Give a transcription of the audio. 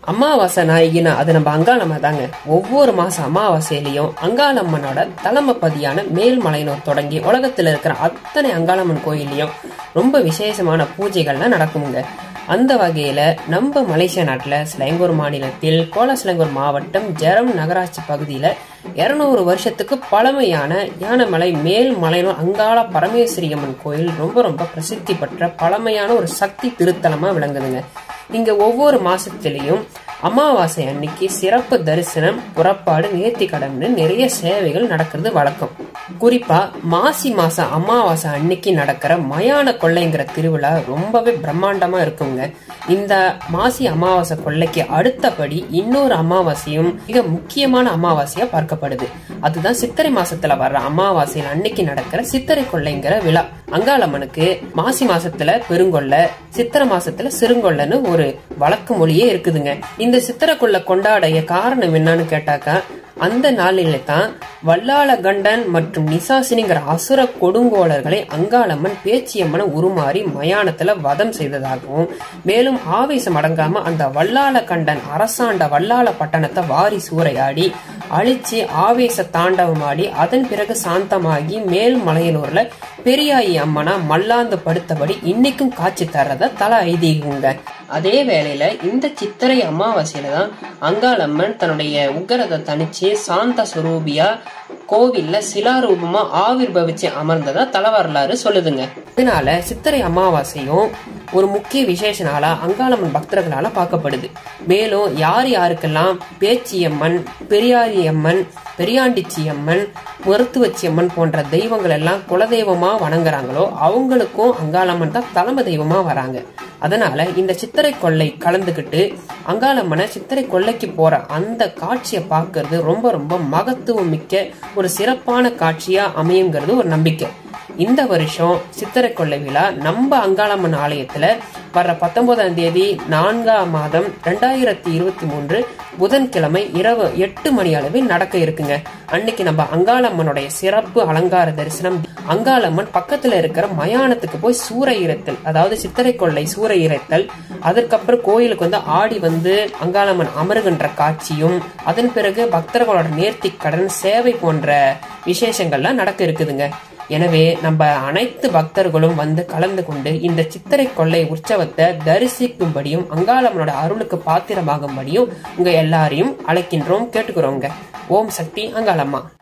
அமாவாசை நாயகினா அது நம்ம அங்காளம்மா தாங்க ஒவ்வொரு மாசம் அமாவாசையிலையும் அங்காளம்மனோட தலைமப்பதியான மேல்மலையனூர் தொடங்கி உலகத்துல இருக்கிற அத்தனை அங்காளம்மன் கோயிலையும் ரொம்ப விசேஷமான பூஜைகள்லாம் நடக்குமுங்க அந்த வகையில நம்ம மலேசியா நாட்டுல சிலங்கூர் மாநிலத்தில் கோலசிலங்கூர் மாவட்டம் ஜெரம் நகராட்சி பகுதியில இருநூறு வருஷத்துக்கு பழமையான யானமலை மேல் மலையனூர் அங்காள பரமேஸ்வரி அம்மன் கோயில் ரொம்ப ரொம்ப பிரசித்தி பெற்ற பழமையான ஒரு சக்தி திருத்தலமா விளங்குதுங்க இங்க ஒவ்வொரு மாசத்திலையும் அமாவாசை அன்னைக்கு சிறப்பு தரிசனம் புறப்பாடு நேர்த்தி கடன்னு நிறைய சேவைகள் நடக்கிறது வழக்கம் குறிப்பா மாசி மாசம் அமாவாசை அன்னைக்கு நடக்கிற மயான கொள்ளைங்கிற திருவிழா ரொம்பவே பிரம்மாண்டமா இருக்குங்க இந்த மாசி அமாவாசை கொள்ளைக்கு அடுத்தபடி இன்னொரு அமாவாசையும் மிக முக்கியமான அமாவாசையா பார்க்கப்படுது அதுதான் சித்திரை மாசத்துல வர்ற அமாவாசையில் அன்னைக்கு நடக்கிற சித்திரை கொள்ளைங்கிற விழா அங்காளம்மனுக்கு மாசி மாசத்துல பெருங்கொள்ளை சித்திரை மாசத்துல சிறுங்கொள்ளைன்னு ஒரு வழக்கு மொழியே இருக்குதுங்க இந்த சித்திரை கொள்ளை கொண்டாடைய காரணம் என்னன்னு கேட்டாக்கா அந்த நாளில தான் வல்லாள கண்டன் மற்றும் நிசாசினிங்கிற அசுர கொடுங்கோளர்களை அங்காளம்மன் பேச்சியம்மனை உருமாறி மயானத்துல வதம் செய்ததாகவும் மேலும் ஆவேசம் அடங்காம அந்த வல்லாள கண்டன் அரசாண்ட வல்லாள பட்டணத்தை வாரி சூறையாடி அழிச்சு ஆவேச தாண்டவமாடி அதன் பிறகு சாந்தமாகி மேல் மலையனூர்ல பெரியாயி அம்மனா மல்லாந்து படுத்தபடி இன்னைக்கும் காட்சி தர்றத தல ஐதீகங்க அதே வேளையில இந்த சித்திரை அமாவாசையில தான் அங்காளம்மன் தன்னுடைய உக்கரத்தை தனிச்சு சாந்த சுரூபியா கோவில்ல சிலாரூபமா ஆவிர்பவிச்சு அமர்ந்ததா தலவரலாறு சொல்லுதுங்க இதனால சித்திரை அமாவாசையும் ஒரு முக்கிய விசேஷ நாளா அங்காளம்மன் பக்தர்களால பார்க்கப்படுது மேலும் யார் யாருக்கெல்லாம் பேச்சியம்மன் பெரியாரியம்மன் பெரியாண்டிச்சியம்மன் மருத்துவச்சியம்மன் போன்ற தெய்வங்கள் எல்லாம் குலதெய்வமா வணங்குறாங்களோ அவங்களுக்கும் அங்காளம்மன் தான் தலைமை தெய்வமா வராங்க அதனால இந்த சித்திரை கொள்ளை கலந்துக்கிட்டு அங்காளம்மனை சித்திரை கொள்ளைக்கு போற அந்த காட்சியை பார்க்கறது ரொம்ப ரொம்ப மகத்துவம் மிக்க ஒரு சிறப்பான காட்சியா அமையுங்கிறது ஒரு நம்பிக்கை இந்த வருஷம் சித்திரை கொள்ளை விழா நம்ம அங்காளம்மன் ஆலயத்துல வர்ற பத்தொன்பதாம் தேதி நான்காம் மாதம் ரெண்டாயிரத்தி இருபத்தி மூன்று புதன்கிழமை இரவு எட்டு மணி அளவில் நடக்க இருக்குங்க அன்னைக்கு நம்ம அங்காளம்மனுடைய சிறப்பு அலங்கார தரிசனம் அங்காளம்மன் பக்கத்துல இருக்கிற மயானத்துக்கு போய் சூறை இறைத்தல் அதாவது சித்திரை கொள்ளை சூறை இறைத்தல் அதற்கப்புறம் கோயிலுக்கு வந்து ஆடி வந்து அங்காளம்மன் அமருகின்ற காட்சியும் அதன் பிறகு பக்தர்களோட நேர்த்தி கடன் சேவை போன்ற விசேஷங்கள்லாம் நடக்க இருக்குதுங்க எனவே நம்ம அனைத்து பக்தர்களும் வந்து கலந்து கொண்டு இந்த சித்திரை கொள்ளை உற்சவத்தை தரிசிக்கும்படியும் அங்காளம்மனோட அருளுக்கு பாத்திரமாகும்படியும் உங்க எல்லாரையும் அழைக்கின்றோம் கேட்டுக்கிறோங்க ஓம் சக்தி அங்காளம்மா